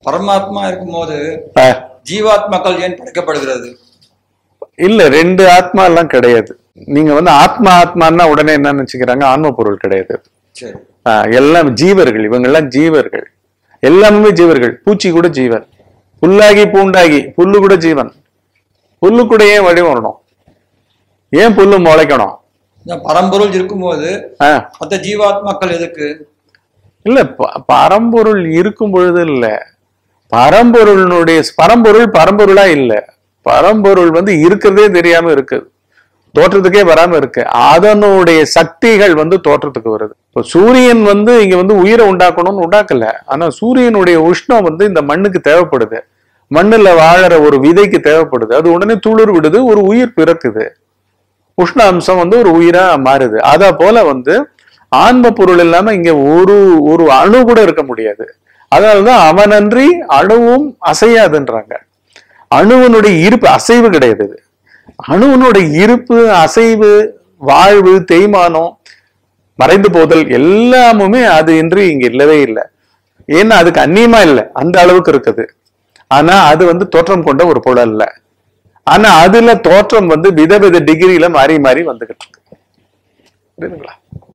பரமாத்மா இருக்கும்போது ஆ, ஜீவாத்மாக்கள் ஏன் படைக்கப்படுகிறது இல்ல ரெண்டு ஆத்மா எல்லாம் கிடையாது நீங்க வந்து ஆத்மா ஆத்மான்னா உடனே என்ன நினைச்சுக்கிறாங்க ஆன்ம பொருள் கிடையாது சரி ஆ, எல்லாம் ஜீவர்கள் இவங்க எல்லாம் ஜீவர்கள் எல்லாமே ஜீவர்கள் பூச்சி கூட ஜீவன் புல்லாகி பூண்டாகி புல்லு கூட ஜீவன் புல்லு கூட ஏன் வழி வரணும் ஏன் புல்லு முளைக்கணும் இந்த பரம்பொருள் இருக்கும்போது ஆ, மற்ற ஜீவாத்மாக்கள் எதுக்கு இல்ல ப- பரம்பொருள் இருக்கும் பொழுது இல்ல பரம்பொருளினுடைய பரம்பொருள் பரம்பொருளா இல்ல பரம்பொருள் வந்து இருக்கிறதே தெரியாம இருக்கு தோற்றத்துக்கே வராம இருக்கு அதனுடைய சக்திகள் வந்து தோற்றத்துக்கு வருது இப்போ சூரியன் வந்து இங்க வந்து உயிரை உண்டாக்கணும்னு உண்டாக்கல ஆனா சூரியனுடைய உஷ்ணம் வந்து இந்த மண்ணுக்கு தேவைப்படுது மண்ணுல வாழற ஒரு விதைக்கு தேவைப்படுது அது உடனே துளிர் விடுது ஒரு உயிர் பிறக்குது உஷ்ண அம்சம் வந்து ஒரு உயிரா மாறுது அத போல வந்து ஆன்ம பொருள் இல்லாம இங்க ஒரு ஒரு அணு கூட இருக்க முடியாது அதனாலதான் அவனன்றி அணுவும் அசையாதுன்றாங்க அணுவனுடைய இருப்பு அசைவு கிடையாது இது அணுவனுடைய இருப்பு அசைவு வாழ்வு தேய்மானம் மறைந்து போதல் எல்லாமுமே அது இன்றி இங்க இல்லவே இல்லை ஏன்னா அதுக்கு அந்நியமா இல்லை அந்த அளவுக்கு இருக்குது ஆனா அது வந்து தோற்றம் கொண்ட ஒரு பொருள் அல்ல ஆனா அதுல தோற்றம் வந்து விதவித டிகிரியில மாறி மாறி வந்துகிட்டு இருக்கு புரியுதுங்களா